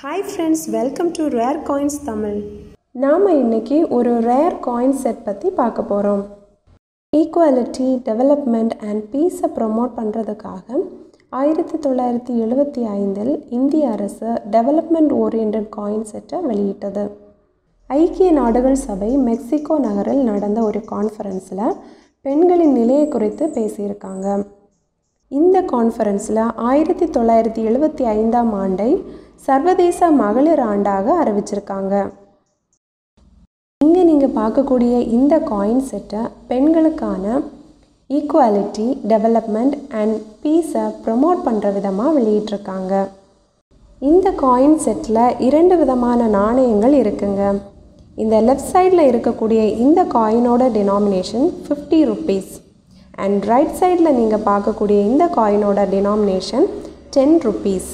hi friends welcome to rare coins Tamil நாம் இன்னைக்கு ஒரு ரேர் காயின் செட் பற்றி பார்க்க போகிறோம் ஈக்குவாலிட்டி டெவலப்மெண்ட் அண்ட் பீஸை ப்ரொமோட் பண்ணுறதுக்காக ஆயிரத்தி தொள்ளாயிரத்தி எழுபத்தி ஐந்தில் இந்திய அரசு டெவலப்மெண்ட் ஓரியன்ட் காயின் செட்டை வெளியிட்டது ஐக்கிய நாடுகள் சபை மெக்சிகோ நகரில் நடந்த ஒரு கான்ஃபரன்ஸில் பெண்களின் நிலையை குறித்து பேசியிருக்காங்க இந்த கான்ஃபரன்ஸில் ஆயிரத்தி தொள்ளாயிரத்தி எழுபத்தி ஐந்தாம் ஆண்டை சர்வதேச மகளிர் ஆண்டாக அறிவிச்சிருக்காங்க இங்கே நீங்கள் பார்க்கக்கூடிய இந்த காயின் செட்டை பெண்களுக்கான ஈக்குவாலிட்டி டெவலப்மெண்ட் அண்ட் பீஸை ப்ரொமோட் பண்ணுற விதமாக வெளியிட்டிருக்காங்க இந்த காயின் செட்டில் இரண்டு விதமான நாணயங்கள் இருக்குங்க இந்த லெஃப்ட் சைடில் இருக்கக்கூடிய இந்த காயினோட denomination fifty rupees and right சைடில் நீங்கள் பார்க்கக்கூடிய இந்த காயினோட டினாமினேஷன் டென் ருபீஸ்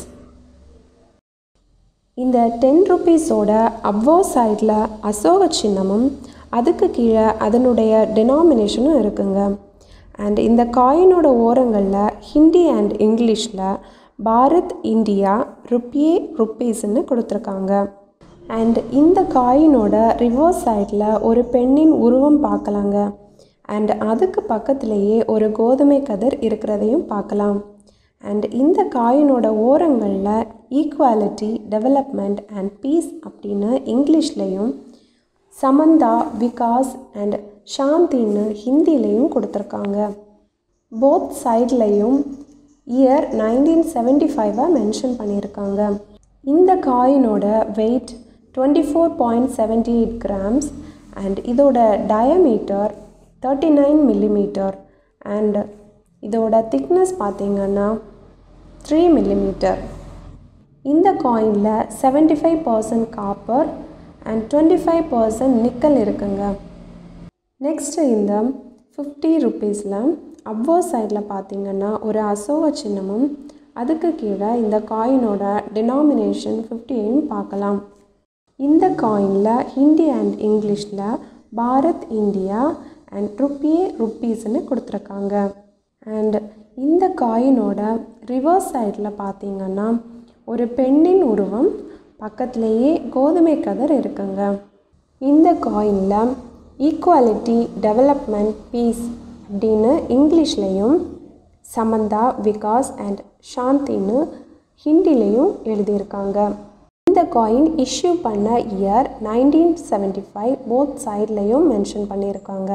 இந்த டென் ருபீஸோட அவ்வோ சைடில் அசோக சின்னமும் அதுக்கு கீழே அதனுடைய டினாமினேஷனும் இருக்குங்க அண்ட் இந்த காயினோட ஓரங்களில் ஹிந்தி அண்ட் இங்கிலீஷில் பாரத் இந்தியா ருப்பியே ருப்பீஸ்ன்னு கொடுத்துருக்காங்க அண்ட் இந்த காயினோட ரிவர்ஸ் சைடில் ஒரு பெண்ணின் உருவம் பார்க்கலாங்க அண்ட் அதுக்கு பக்கத்துலேயே ஒரு கோதுமை கதிர் இருக்கிறதையும் பார்க்கலாம் அண்ட் இந்த காயினோட ஓரங்களில் ஈக்குவாலிட்டி டெவலப்மெண்ட் அண்ட் பீஸ் அப்படின்னு இங்கிலீஷ்லேயும் சமந்தா விகாஸ் அண்ட் சாந்தின்னு ஹிந்திலையும் கொடுத்துருக்காங்க போத் சைட்லேயும் இயர் நைன்டீன் செவன்டி ஃபைவை மென்ஷன் பண்ணியிருக்காங்க இந்த காயினோட weight twenty four point seventy eight grams and இதோட diameter thirty nine millimetre and இதோட திக்னஸ் பார்த்தீங்கன்னா த்ரீ மில்லிமீட்டர் இந்த காயினில் seventy five percent copper and twenty five percent nickel இருக்குங்க நெக்ஸ்ட்டு இந்த ஃபிஃப்டி ருப்பீஸில் அவ்வோ சைடில் பார்த்தீங்கன்னா ஒரு அசோக சின்னமும் அதுக்கு கீழே இந்த காயினோட டினாமினேஷன் ஃபிஃப்டியையும் பார்க்கலாம் இந்த காயினில் ஹிந்தி அண்ட் இங்கிலீஷில் பாரத் இந்தியா அண்ட் ருப்பியே ருப்பீஸ்னு கொடுத்துருக்காங்க அண்ட் இந்த காயினோட ரிவர்ஸ் சைடில் பார்த்தீங்கன்னா ஒரு பெண்ணின் உருவம் பக்கத்துலேயே கோதுமை கதர் இருக்குங்க இந்த காயினில் ஈக்குவாலிட்டி டெவலப்மெண்ட் பீஸ் அப்படின்னு இங்கிலீஷ்லேயும் சமந்தா விகாஸ் அண்ட் சாந்தின்னு ஹிந்திலையும் எழுதியிருக்காங்க இந்த காயின் இஷ்யூ பண்ண year nineteen seventy five both சைட்லேயும் மென்ஷன் பண்ணியிருக்காங்க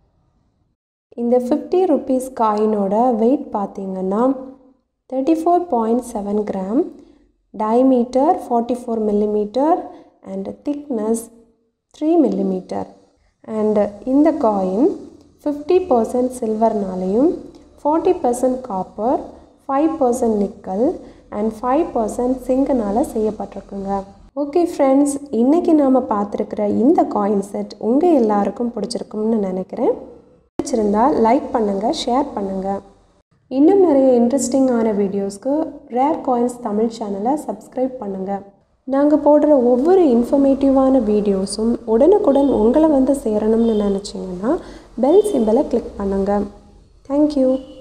இந்த ஃபிஃப்டி ருபீஸ் காயினோட வெயிட் பார்த்தீங்கன்னா thirty four point seven gram diameter forty four millimetre and thickness three millimetre and இந்த காயின் ஃபிஃப்டி பர்சன்ட் சில்வர்னாலையும் forty percent copper five percent nickel and five percent சிங்கனால் செய்யப்பட்டிருக்குங்க okay friends இன்றைக்கி நாம் பார்த்துருக்கிற இந்த coin set உங்கள் எல்லாருக்கும் பிடிச்சிருக்கும்னு நினைக்கிறேன் பிடிச்சிருந்தா லைக் பண்ணுங்கள் ஷேர் பண்ணுங்கள் இன்னும் நிறைய இன்ட்ரெஸ்டிங்கான வீடியோஸ்க்கு ரேர் காயின்ஸ் தமிழ் சேனலை சப்ஸ்கிரைப் பண்ணுங்கள் நாங்கள் போடுற ஒவ்வொரு இன்ஃபர்மேட்டிவான வீடியோஸும் உடனுக்குடன் உங்களை வந்து சேரணும்னு நினச்சிங்கன்னா பெல் சிம்பிளை கிளிக் பண்ணுங்கள் தேங்க்யூ